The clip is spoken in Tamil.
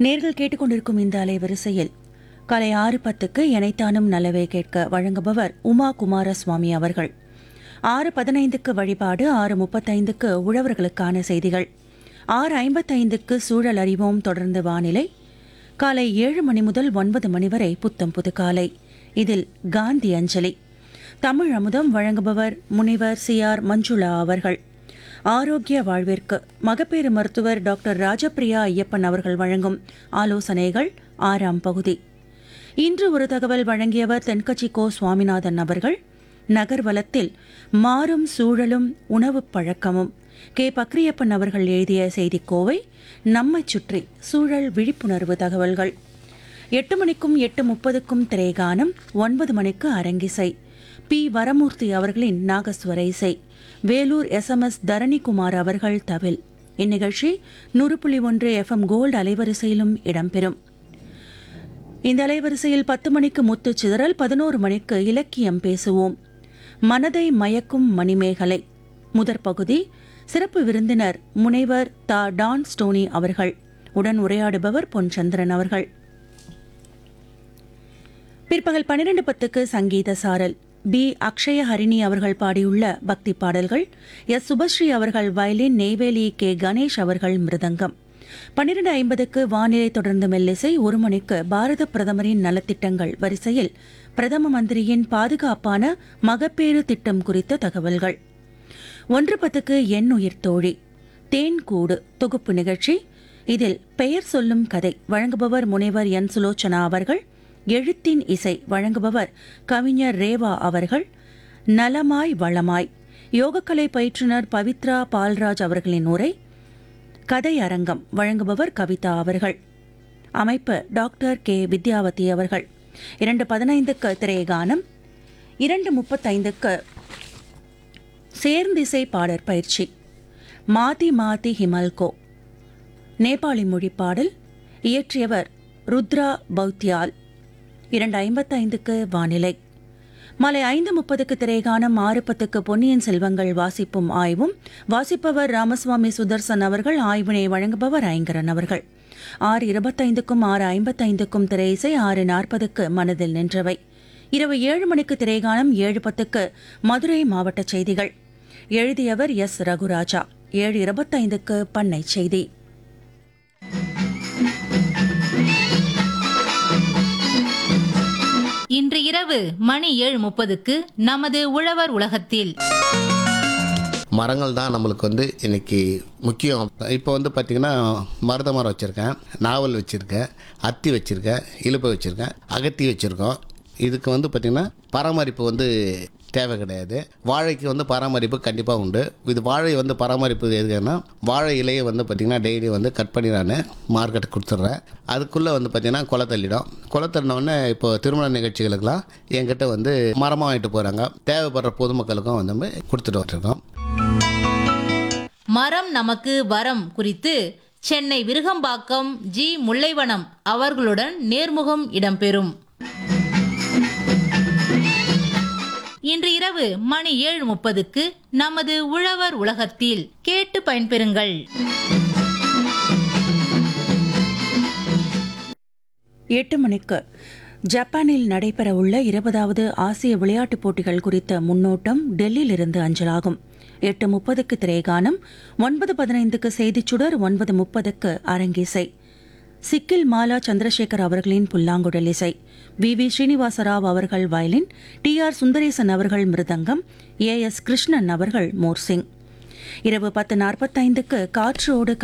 நேர்கள் கேட்டுக்கொண்டிருக்கும் இந்த அலைவரிசையில் காலை ஆறு பத்துக்கு எனைத்தானும் நல்லவே கேட்க வழங்குபவர் உமா குமாரசுவாமி அவர்கள் ஆறு பதினைந்துக்கு வழிபாடு ஆறு முப்பத்தைந்துக்கு உழவர்களுக்கான செய்திகள் ஆறு ஐம்பத்தைந்துக்கு சூழல் அறிவோம் தொடர்ந்து வானிலை காலை ஏழு மணி முதல் ஒன்பது மணி வரை புத்தம் புது காலை இதில் காந்தி அஞ்சலி தமிழ் அமுதம் வழங்குபவர் முனிவர் சி ஆர் மஞ்சுளா அவர்கள் ஆரோக்கிய வாழ்விற்கு மகப்பேறு மருத்துவர் டாக்டர் ராஜபிரியா ஐயப்பன் அவர்கள் வழங்கும் ஆலோசனைகள் ஆறாம் பகுதி இன்று ஒரு தகவல் வழங்கியவர் தென்கட்சி கோ சுவாமிநாதன் அவர்கள் நகர்வலத்தில் மாறும் சூழலும் உணவுப் பழக்கமும் கே பக்ரியப்பன் அவர்கள் எழுதிய செய்திக்கோவை நம்மைச் சுற்றி சூழல் விழிப்புணர்வு தகவல்கள் எட்டு மணிக்கும் எட்டு முப்பதுக்கும் திரைகானம் ஒன்பது மணிக்கு அரங்கிசை பி வரமூர்த்தி அவர்களின் நாகஸ்வர இசை வேலூர் எஸ்எம்எஸ் தரணிகுமார் அவர்கள் தவில் இந்நிகழ்ச்சி நூறு புள்ளி ஒன்று எஃப்எம் கோல்டு அலைவரிசையிலும் இடம்பெறும் இந்த அலைவரிசையில் பத்து மணிக்கு முத்து சிதறல் பதினோரு மணிக்கு இலக்கியம் பேசுவோம் மனதை மயக்கும் மணிமேகலை முதற் பகுதி சிறப்பு விருந்தினர் முனைவர் தா டான் ஸ்டோனி அவர்கள் உடன் உரையாடுபவர் பொன் சந்திரன் அவர்கள் பிற்பகல் பன்னிரண்டு பத்துக்கு சங்கீத சாரல் பி அக்ஷய ஹரிணி அவர்கள் பாடியுள்ள பக்தி பாடல்கள் எஸ் சுபஸ்ரீ அவர்கள் வயலின் நெய்வேலி கே கணேஷ் அவர்கள் மிருதங்கம் பன்னிரண்டு ஐம்பதுக்கு வானிலை தொடர்ந்து மெல்லிசை ஒரு மணிக்கு பாரத பிரதமரின் நலத்திட்டங்கள் வரிசையில் பிரதம மந்திரியின் பாதுகாப்பான மகப்பேறு திட்டம் குறித்த தகவல்கள் ஒன்று பத்துக்கு என் உயிர் தோழி தேன் கூடு தொகுப்பு நிகழ்ச்சி இதில் பெயர் சொல்லும் கதை வழங்குபவர் முனைவர் என் சுலோச்சனா அவர்கள் எழுத்தின் இசை வழங்குபவர் கவிஞர் ரேவா அவர்கள் நலமாய் வளமாய் யோகக்கலை பயிற்றுனர் பவித்ரா பால்ராஜ் அவர்களின் உரை கதை அரங்கம் வழங்குபவர் கவிதா அவர்கள் அமைப்பு டாக்டர் கே வித்யாவதி அவர்கள் இரண்டு பதினைந்துக்கு திரையகானம் இரண்டு முப்பத்தைந்துக்கு சேர்ந்திசை பாடற் பயிற்சி மாதி மாதி ஹிமல்கோ நேபாளி மொழி பாடல் இயற்றியவர் ருத்ரா பௌத்யால் இரண்டு ஐம்பத்தைந்துக்கு வானிலை மாலை ஐந்து முப்பதுக்கு திரைகானம் ஆறு பத்துக்கு பொன்னியின் செல்வங்கள் வாசிப்பும் ஆய்வும் வாசிப்பவர் ராமசுவாமி சுதர்சன் அவர்கள் ஆய்வினை வழங்குபவர் ஐங்கரன் அவர்கள் ஆறு இருபத்தைந்துக்கும் ஆறு ஐம்பத்தைந்துக்கும் திரையிசை ஆறு நாற்பதுக்கு மனதில் நின்றவை இரவு ஏழு மணிக்கு திரைகானம் ஏழு பத்துக்கு மதுரை மாவட்ட செய்திகள் எழுதியவர் எஸ் ரகுராஜா ஏழு இருபத்தைந்துக்கு பண்ணை செய்தி இன்று இரவு மணி ஏழு முப்பதுக்கு நமது உழவர் உலகத்தில் மரங்கள் தான் நம்மளுக்கு வந்து இன்னைக்கு முக்கியம் இப்போ வந்து பார்த்திங்கன்னா மருத மரம் வச்சுருக்கேன் நாவல் வச்சுருக்கேன் அத்தி வச்சுருக்கேன் இலுப்பை வச்சுருக்கேன் அகத்தி வச்சுருக்கோம் இதுக்கு வந்து பார்த்திங்கன்னா பராமரிப்பு வந்து தேவை கிடையாது வாழைக்கு வந்து பராமரிப்பு கண்டிப்பாக உண்டு இது வாழை வந்து பராமரிப்பு எதுக்குன்னா வாழை இலையை வந்து பார்த்திங்கன்னா டெய்லி வந்து கட் பண்ணி நான் மார்க்கெட்டுக்கு கொடுத்துட்றேன் அதுக்குள்ளே வந்து பார்த்திங்கன்னா குலை தள்ளிடும் குலை தள்ளினோடனே இப்போ திருமண நிகழ்ச்சிகளுக்கெல்லாம் என்கிட்ட வந்து மரமாக வாங்கிட்டு போகிறாங்க தேவைப்படுற பொதுமக்களுக்கும் வந்து கொடுத்துட்டு வந்துருக்கோம் மரம் நமக்கு வரம் குறித்து சென்னை விருகம்பாக்கம் ஜி முல்லைவனம் அவர்களுடன் நேர்முகம் இடம்பெறும் இன்று இரவு மணி ஏழு முப்பதுக்கு நமது உழவர் உலகத்தில் கேட்டு பயன்பெறுங்கள் எட்டு மணிக்கு ஜப்பானில் நடைபெறவுள்ள இருபதாவது ஆசிய விளையாட்டுப் போட்டிகள் குறித்த முன்னோட்டம் டெல்லியிலிருந்து அஞ்சலாகும் எட்டு முப்பதுக்கு திரைகானம் ஒன்பது பதினைந்துக்கு செய்திச் சுடர் ஒன்பது முப்பதுக்கு அரங்கிசை சிக்கில் மாலா சந்திரசேகர் அவர்களின் புல்லாங்குழல் இசை வி வி ஸ்ரீனிவாசராவ் அவர்கள் வயலின் டி ஆர் சுந்தரேசன் அவர்கள் மிருதங்கம் ஏ எஸ் கிருஷ்ணன் அவர்கள் மோர்சிங் இரவு பத்து நாற்பத்தைந்துக்கு காற்றோடு